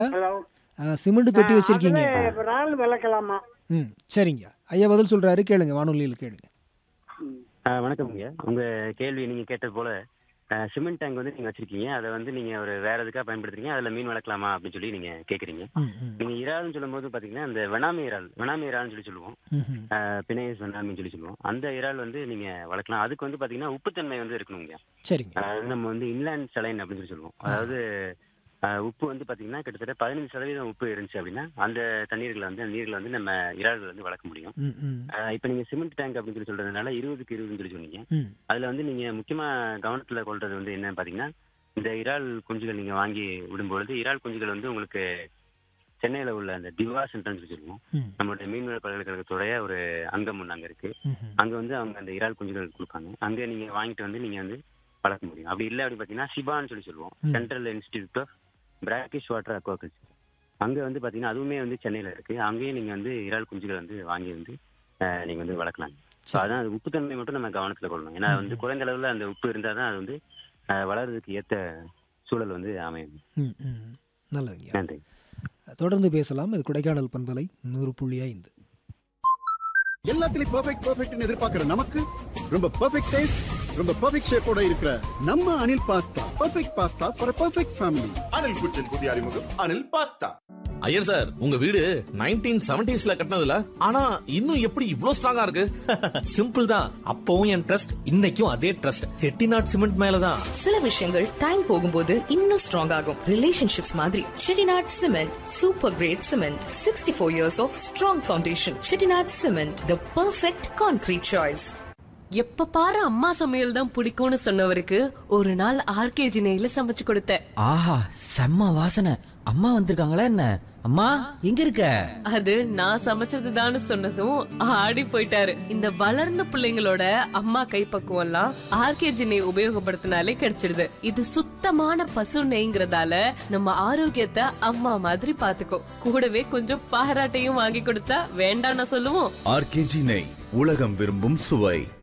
Hello cement தொட்டி வச்சிருக்கீங்க அதுல இறால் வளர்க்கலாமா ம் சரிங்க ஐயா பதில் சொல்றாரு கேளுங்க வானொலியில் கேளுங்க ம். ஆ, வணக்கம்ங்க உங்க கேள்வி நீங்க கேட்டது போல சிமெண்ட் டேங்க் வந்து நீங்க வச்சிருக்கீங்க அதை வந்து நீங்க ஒரு வேற எதுக்காக பயன்படுத்துறீங்க அதுல மீன் வளர்க்கலாமா அப்படின்னு சொல்லி நீங்க கேக்குறீங்க ம் ம் நீங்க இறால்னு சொல்லும்போது பாத்தீங்கன்னா இந்த வெனாமி இறால் வெனாமி இறால்னு சொல்லி சொல்லுவோம் ம்ஹும். பினேஸ் வெனாமின்னு சொல்லி சொல்லுவோம் அந்த இறால் வந்து நீங்க வளர்க்கலாம் அதுக்கு வந்து பாத்தீங்கன்னா உப்புத்தன்மை வந்து இருக்கணுங்க சரிங்க அதாவது நம்ம வந்து இன்லேண்ட் சலைன் அப்படின்னு சொல்லி சொல்லுவோம் அதாவது ஆஹ், உப்பு வந்து பாத்தீங்கன்னா கிட்டத்தட்ட பதினஞ்சு சதவீதம் உப்பு இருந்துச்சு அப்படின்னா அந்த தண்ணீர்களை வந்து அந்த நீர்களை வந்து நம்ம இறால்கள் வந்து வளர்க்க முடியும் ம் ம் ஆஹ், இப்ப நீங்க சிமெண்ட் டேங்க் அப்படின்னு சொல்லி சொல்றதுனால இருபதுக்கு இருபதுன்னு சொல்லி சொன்னீங்க ம் அதுல வந்து நீங்க முக்கியமா கவனத்துல கொள்றது வந்து என்னன்னு பாத்தீங்கன்னா இந்த இறால் குஞ்சுகள் நீங்க வாங்கி விடும்பொழுது இறால் குஞ்சுகள் வந்து உங்களுக்கு சென்னையில உள்ள அந்த திவா சென்டர்னு சொல்லி சொல்லுவோம் ம் நம்மளுடைய மீன்வள பல்கலைக்கழகத்துடைய ஒரு அங்கம் ஒன்று அங்க இருக்கு ம்ஹும். அங்க வந்து அவங்க அந்த இறால் குஞ்சுகள் கொடுப்பாங்க அங்க நீங்க வாங்கிட்டு வந்து நீங்க வந்து வளர்க்க முடியும் அப்படி இல்லை அப்படி பாத்தீங்கன்னா சிபான்னு சொல்லி சொல்லுவோம் ம். Central institute of brackish water aquaculture அங்க வந்து பாத்தீங்கன்னா அதுவுமே வந்து சென்னையில இருக்கு அங்கேயும் நீங்க வந்து இறால் குஞ்சுகள் வந்து வாங்கி வந்து ஆஹ், நீங்க வந்து வளர்க்கலாம் ஸோ அதான் அது உப்புத்தன்மை மட்டும் நம்ம கவனத்துல கொள்ளணும் ஏன்னா வந்து குறைந்த அளவுல அந்த உப்பு இருந்தால் தான் அது வந்து ஆஹ், வளர்றதுக்கு ஏத்த சூழல் வந்து அமையும் ம் ம் நல்லதுங்க நன்றி தொடர்ந்து பேசலாம் இது கொடைக்கானல் பண்பலை நூறு புள்ளி ஐந்து எல்லாத்துலயும் பெர்ஃபெக்ட் பெர்ஃபெக்ட்னு எதிர்பார்க்கிற நமக்கு ரொம்ப பெர்ஃபெக்ட் டேஸ்ட் ரொம்ப பெர்ஃபெக்ட் ஷேப்போட இருக்கிற நம்ம Anil pasta perfect pasta for perfect family Anil kitchen புதிய அறிமுகம் அனில் பாஸ்தா ஐயர் சார் உங்க வீடு நைன்டீன் செவன்டிஸ்ல கட்டினதுல ஆனா இன்னும் எப்படி இவ்ளோ ஸ்ட்ராங்கா இருக்கு சிம்பிள் தான் அப்பவும் என் ட்ரஸ்ட் இன்னைக்கும் அதே ட்ரஸ்ட் செட்டிநாட் சிமெண்ட் மேலதான் சில விஷயங்கள் டைம் போகும்போது இன்னும் ஸ்ட்ராங் ஆகும் ரிலேஷன்ஷிப்ஸ் மாதிரி Chettinad cement super great cement sixty four years of strong foundation Chettinad cement the perfect concrete choice எப்ப பாரு அம்மா சமையல் தான் பிடிக்கும்னு சொன்னவருக்கு ஒரு நாள் ஆர்கேஜி நெய்ல சமைச்சு கொடுத்தேன் ஆஹா செம்ம வாசனை அம்மா வந்திருக்காங்களா என்ன அம்மா எங்க இருக்க அது நான் சமைச்சதுதான்னு சொன்னதும் ஆடி போயிட்டாரு இந்த வளர்ந்த பிள்ளைங்களோட அம்மா கைப்பக்குவம் எல்லாம் ஆர்கேஜி நெய் உபயோகப்படுத்தினாலே கிடைச்சிடுது இது சுத்தமான பசு நெய்ங்கிறதால நம்ம ஆரோக்கியத்தை அம்மா மாதிரி பாத்துக்கோ கூடவே கொஞ்சம் பாராட்டையும் வாங்கி கொடுத்தா வேண்டாம்னு சொல்லுவோம் ஆர்கேஜி நெய் உலகம் விரும்பும் சுவை